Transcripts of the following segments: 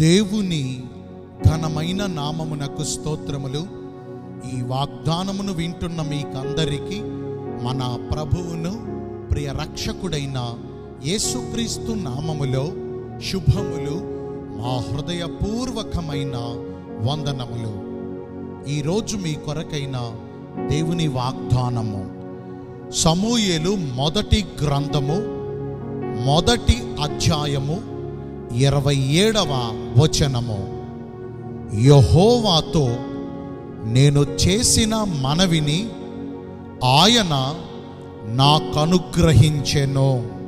దేవుని ఘనమైన నామమునకు స్తోత్రములు ఈ వాగ్దానమును వింటున్న మీకందరికీ మన ప్రభువును ప్రియ రక్షకుడైన యేసుక్రీస్తు నామములో శుభములు మా హృదయపూర్వకమైన వందనములు ఈరోజు మీ కొరకైన దేవుని వాగ్దానము సమూయేలు మొదటి గ్రంథము మొదటి అధ్యాయము ఇరవై ఏడవ వచనము యహోవాతో నేను చేసిన మనవిని ఆయన నాకనుగ్రహించెను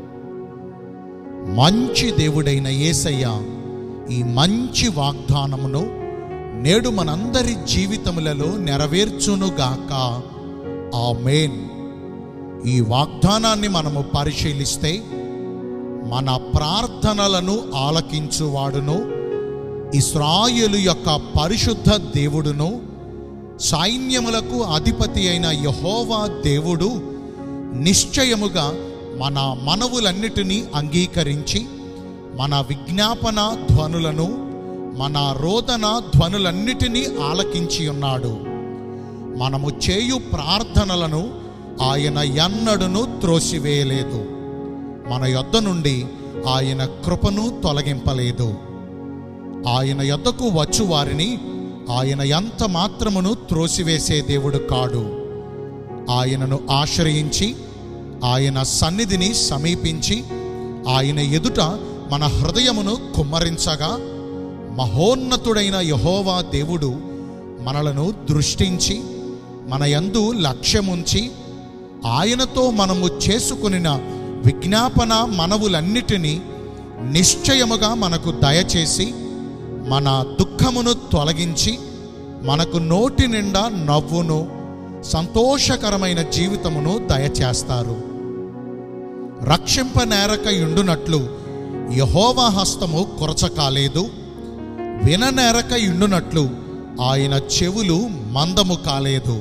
మంచి దేవుడైన యేసయ్య ఈ మంచి వాగ్దానమును నేడు మనందరి జీవితములలో నెరవేర్చునుగాక ఆమేన్ ఈ వాగ్దానాన్ని మనము పరిశీలిస్తే మన ప్రార్థనలను ఆలకించువాడును ఇస్రాయేలు యొక్క పరిశుద్ధ దేవుడును సైన్యములకు అధిపతి అయిన యహోవా దేవుడు నిశ్చయముగా మన మనవులన్నిటినీ అంగీకరించి మన విజ్ఞాపన ధ్వనులను మన రోదన ధ్వనులన్నిటినీ ఆలకించి ఉన్నాడు మనము చేయు ప్రార్థనలను ఆయన ఎన్నడును త్రోసివేయలేదు మన యొద్ద నుండి ఆయన కృపను తొలగింపలేదు ఆయన యొద్దకు వచ్చు వారిని ఆయన ఎంత మాత్రమును త్రోసివేసే దేవుడు కాడు ఆయనను ఆశ్రయించి ఆయన సన్నిధిని సమీపించి ఆయన ఎదుట మన హృదయమును కుమ్మరించగా మహోన్నతుడైన యహోవా దేవుడు మనలను దృష్టించి మన యందు లక్ష్యముంచి ఆయనతో మనము చేసుకునిన విజ్ఞాపన మనవులన్నిటినీ నిశ్చయముగా మనకు దయచేసి మన దుఃఖమును తొలగించి మనకు నోటి నిండా నవ్వును సంతోషకరమైన జీవితమును దయచేస్తారు రక్షింపనేరక యుండునట్లు యహోవా హస్తము కొరచకాలేదు విననేరక యుండునట్లు ఆయన చెవులు మందము కాలేదు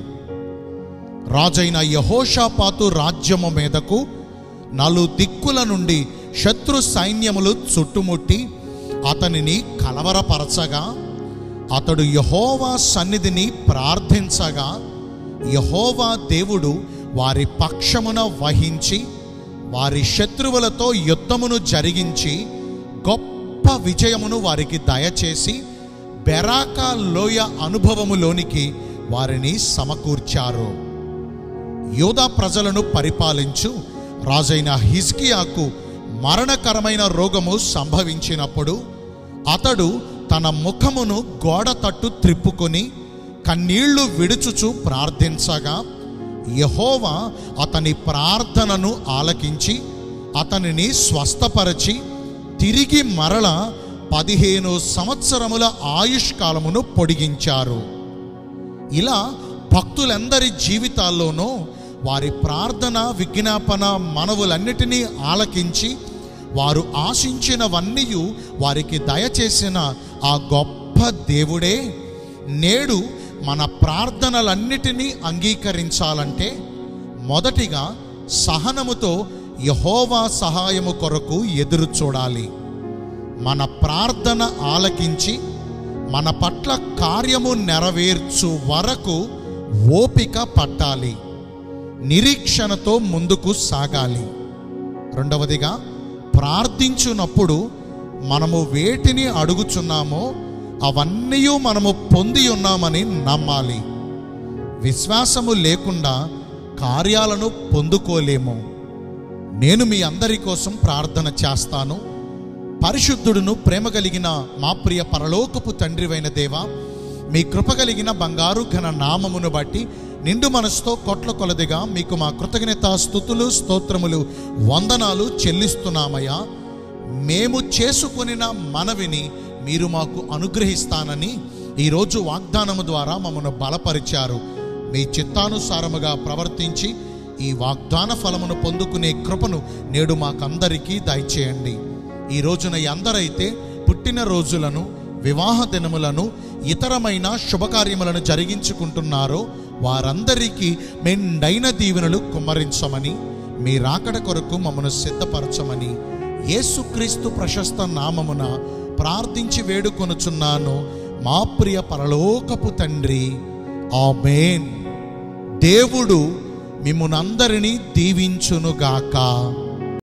రాజైన యహోషాపాతు రాజ్యము మీదకు నలు దిక్కుల నుండి శత్రు సైన్యములు చుట్టుముట్టి అతనిని కలవరపరచగా అతడు యహోవా సన్నిధిని ప్రార్థించగా యహోవా దేవుడు వారి పక్షమున వహించి వారి శత్రువులతో యుద్ధమును జరిగించి గొప్ప విజయమును వారికి దయచేసి బెరాకా లోయ అనుభవములోనికి వారిని సమకూర్చారు యోధా ప్రజలను పరిపాలించు రాజైన హిజ్కియాకు మరణకరమైన రోగము సంభవించినప్పుడు అతడు తన ముఖమును గోడ తట్టు త్రిప్పుకొని కన్నీళ్లు విడుచుచు ప్రార్థించగా యహోవా అతని ప్రార్థనను ఆలకించి అతనిని స్వస్థపరచి తిరిగి మరల పదిహేను సంవత్సరముల ఆయుష్కాలమును పొడిగించారు ఇలా భక్తులందరి జీవితాల్లోనూ వారి ప్రార్థన విజ్ఞాపన మనవులన్నిటినీ ఆలకించి వారు ఆశించినవన్నీ వారికి దయచేసిన ఆ గొప్ప దేవుడే నేడు మన ప్రార్థనలన్నిటినీ అంగీకరించాలంటే మొదటిగా సహనముతో యహోవా సహాయము కొరకు ఎదురు చూడాలి మన ప్రార్థన ఆలకించి మన పట్ల కార్యము నెరవేర్చు వరకు ఓపిక పట్టాలి నిరీక్షణతో ముందుకు సాగాలి రెండవదిగా ప్రార్థించున్నప్పుడు మనము వేటిని అడుగుచున్నామో అవన్నీ మనము పొంది ఉన్నామని నమ్మాలి విశ్వాసము లేకుండా కార్యాలను పొందుకోలేము నేను మీ అందరి కోసం ప్రార్థన చేస్తాను పరిశుద్ధుడును ప్రేమ కలిగిన మా ప్రియ పరలోకపు తండ్రివైన దేవా మీ కృప కలిగిన బంగారు ఘన నామమును బట్టి నిండు మనసుతో కొట్ల కొలదిగా మీకు మా కృతజ్ఞత స్థుతులు స్తోత్రములు వందనాలు చెల్లిస్తున్నామయ్యా మేము చేసుకొనిన మనవిని మీరు మాకు అనుగ్రహిస్తానని ఈరోజు వాగ్దానము ద్వారా మమ్మను బలపరిచారు మీ చిత్తానుసారముగా ప్రవర్తించి ఈ వాగ్దాన ఫలమును పొందుకునే కృపను నేడు మాకందరికీ దయచేయండి ఈ రోజున ఎందరైతే పుట్టిన రోజులను వివాహ దినములను ఇతరమైన శుభకార్యములను జరిగించుకుంటున్నారో వారందరికీ మెండైన దీవెనలు కుమ్మరించమని మీ రాకడ కొరకు మమ్మను సిద్ధపరచమని యేసుక్రీస్తు ప్రశస్త నామమున ప్రార్థించి వేడుకొనుచున్నాను మా ప్రియ పరలోకపు తండ్రి ఆమేన్ దేవుడు మిమ్మునందరినీ దీవించునుగాక